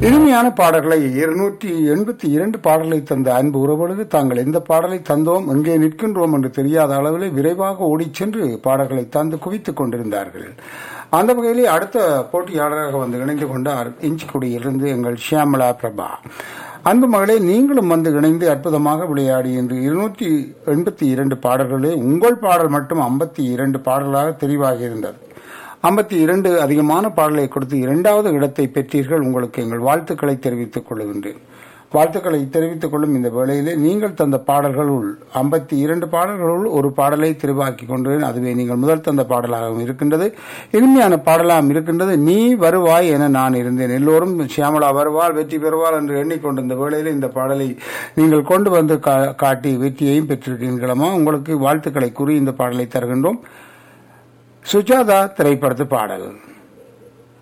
இனிமையான பாடல்களை இருநூற்றி எண்பத்தி இரண்டு பாடல்களை தந்த அன்பு உறவுகளுக்கு தாங்கள் எந்த பாடலை தந்தோம் எங்கே நிற்கின்றோம் என்று தெரியாத அளவில் விரைவாக ஓடிச் சென்று பாடல்களை தந்து குவித்துக் கொண்டிருந்தார்கள் அந்த வகையிலே அடுத்த போட்டியாளராக வந்து இணைந்து கொண்டார் இஞ்சிக்குடியிலிருந்து எங்கள் ஷியாமலா பிரபா அன்பு மகளே நீங்களும் வந்து இணைந்து அற்புதமாக விளையாடி என்று இருநூற்றி எண்பத்தி இரண்டு பாடல்களே உங்கள் பாடல் மட்டும் ஐம்பத்தி இரண்டு பாடல்களாக தெரிவாகி இருந்தது ஐம்பத்தி இரண்டு அதிகமான பாடலை கொடுத்து இரண்டாவது இடத்தை பெற்றீர்கள் உங்களுக்கு எங்கள் வாழ்த்துக்களை தெரிவித்துக் கொள்கின்றேன் வாழ்த்துக்களை தெரிவித்துக் கொள்ளும் இந்த வேளையிலே நீங்கள் தந்த பாடல்களுள் ஐம்பத்தி இரண்டு பாடல்களுள் ஒரு பாடலை தெரிவாக்கி கொண்டேன் அதுவே நீங்கள் முதல் தந்த பாடலாகவும் இருக்கின்றது இனிமையான பாடலாகவும் இருக்கின்றது நீ வருவாய் என நான் இருந்தேன் எல்லோரும் சியாமலா வருவாள் வெற்றி பெறுவாள் என்று எண்ணிக்கொண்டிருந்த வேளையில் இந்த பாடலை நீங்கள் கொண்டு வந்து கா- காட்டி வெற்றியையும் பெற்றிருக்கீர்களமா உங்களுக்கு வாழ்த்துக்களை கூறி இந்த பாடலை தருகின்றோம் சுஜாதா திரைப்படத்து பாடல்